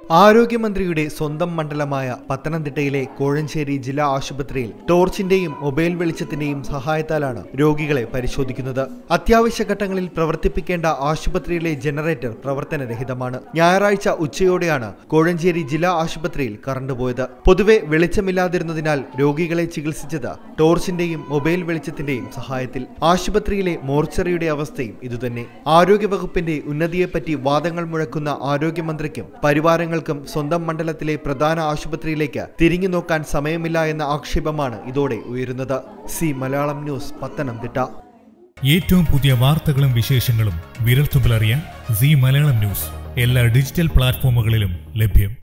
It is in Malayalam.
ആരോഗ്യമന്ത്രിയുടെ സ്വന്തം മണ്ഡലമായ പത്തനംതിട്ടയിലെ കോഴഞ്ചേരി ജില്ലാ ആശുപത്രിയിൽ ടോർച്ചിന്റെയും മൊബൈൽ വെളിച്ചത്തിന്റെയും സഹായത്താലാണ് രോഗികളെ പരിശോധിക്കുന്നത് അത്യാവശ്യ ഘട്ടങ്ങളിൽ പ്രവർത്തിപ്പിക്കേണ്ട ആശുപത്രിയിലെ ജനറേറ്റർ പ്രവർത്തനരഹിതമാണ് ഞായറാഴ്ച ഉച്ചയോടെയാണ് കോഴഞ്ചേരി ജില്ലാ ആശുപത്രിയിൽ കറണ്ട് പോയത് പൊതുവെ വെളിച്ചമില്ലാതിരുന്നതിനാൽ രോഗികളെ ചികിത്സിച്ചത് ടോർച്ചിന്റെയും മൊബൈൽ വെളിച്ചത്തിന്റെയും സഹായത്തിൽ ആശുപത്രിയിലെ മോർച്ചറിയുടെ അവസ്ഥയും ഇതുതന്നെ ആരോഗ്യവകുപ്പിന്റെ ഉന്നതിയെപ്പറ്റി വാദങ്ങൾ മുഴക്കുന്ന ആരോഗ്യമന്ത്രിക്കും പരിവാരങ്ങൾക്കും സ്വന്തം മണ്ഡലത്തിലെ പ്രധാന ആശുപത്രിയിലേക്ക് തിരിഞ്ഞു നോക്കാൻ സമയമില്ല എന്ന ആക്ഷേപമാണ് ഇതോടെ ഉയരുന്നത് സി മലയാളം ന്യൂസ് പത്തനംതിട്ട ഏറ്റവും പുതിയ വാർത്തകളും വിശേഷങ്ങളും വിരൽത്തുമ്പിലറിയാൻ സി മലയാളം ന്യൂസ് എല്ലാ ഡിജിറ്റൽ പ്ലാറ്റ്ഫോമുകളിലും ലഭ്യം